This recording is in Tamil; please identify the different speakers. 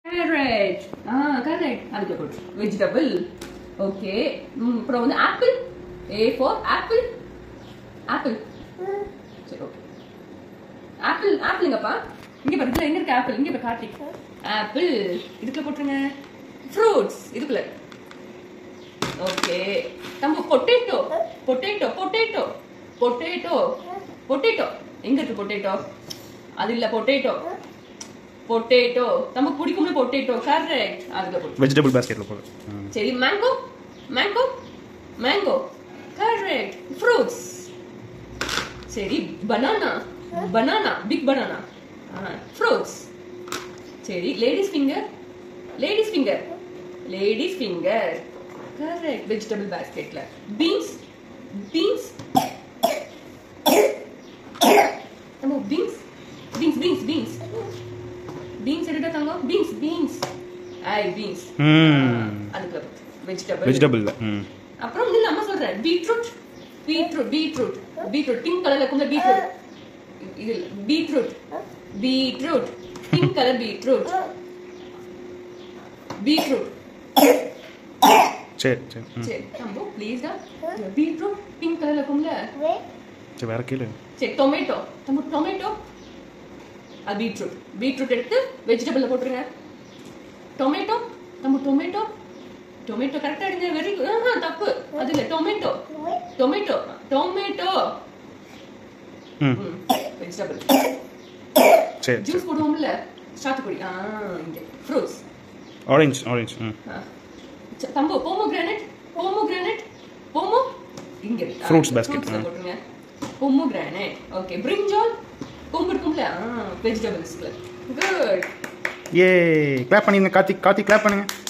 Speaker 1: கரெக்ட் ஆ கரெக்ட் அதுக்கு போட்டு வெஜிடபிள் ஓகே அப்புறம் வந்து apple A for apple apple சரி ஓகே ஆப்பிள் ஆப்பிளுங்கப்பா இங்க பாரு இதுல எங்க இருக்கு ஆப்பிள் இங்க பாரு கார்த்திக் ஆப்பிள் இதுக்குள்ள போட்டுருங்க ஃப்ரூட்ஸ் இதுக்குள்ள ஓகே தம்பு potato potato potato potato potato எங்க இருக்கு பொட்டேட்டோ அது இல்ல பொட்டேட்டோ பொட்டேட்டோ தம்பு பிடிக்கும்ல பொட்டேட்டோ கரெக்ட் அதுல போட்டு
Speaker 2: வெஜிடபிள் பேஸ்கெட்டில் போடு ம்.
Speaker 1: சரி mango mango mango correct fruits சரி banana banana big banana fruits சரி ladies finger ladies finger ladies finger correct vegetable பாஸ்கெட்ல பீன்ஸ் பீன்ஸ் நம்ம beans beans beans beans beans எடுத்தா தாங்க பீன்ஸ் பீன்ஸ் ஐ பீன்ஸ்
Speaker 2: ம்
Speaker 1: அதுக்கு வெஜிடபிள்
Speaker 2: வெஜிடபிளில் ம்
Speaker 1: அப்புறம் வந்து நம்ம சொல்றேன் beetroot beetroot beetroot beetroot pink கலர்ல இருக்கும்ல பீட்ரூட் இது beetroot beetroot pink colour beetroot beetroot
Speaker 2: சரி சரி ம்
Speaker 1: சரி நம்ம ப்ளீஸ் டா பீட்ரூட் பிங்க் கலர்ல இருக்கும்ல
Speaker 2: சரி வேற கீழே
Speaker 1: சரி டொமேட்டோ நம்ம டொமேட்டோ அது பீட்ரூட் பீட்ரூட் எடுத்து வெஜிடபிள்ல போட்டுருங்க டொமேட்டோ நம்ம டொமேட்டோ டொமேட்டோ கரெக்டா எடுங்க வெரி ஆஹா தப்பு அது இல்ல டொமேட்டோ டொமேட்டோ டொமேட்டோ
Speaker 2: ம்
Speaker 1: வெஜிடபிள்
Speaker 2: சரி சரி
Speaker 1: ஜூஸ் போடுவோம்ல சாத்துக்குடி ஆ இங்க ஃப்ரூட்ஸ்
Speaker 2: ஆரஞ்சு ஆரஞ்சு ம்
Speaker 1: தம்பு போமோ கிரானைட் போமோ கிரானைட் போமோ இங்க இருக்கு. ஆ,
Speaker 2: Fruits basket,
Speaker 1: fruits ல
Speaker 2: ஆ.
Speaker 1: போட்டுருங்க போமோ கிரானைட் ஓகே பிரிஞ்சால் கொம்பு இருக்கும்ல வெஜிடபிள்ஸ்ல குட்
Speaker 2: ஏ கிளாப் பண்ணிருங்க கார்த்திக் கார்த்திக் கிளாப் பண்ணுங்க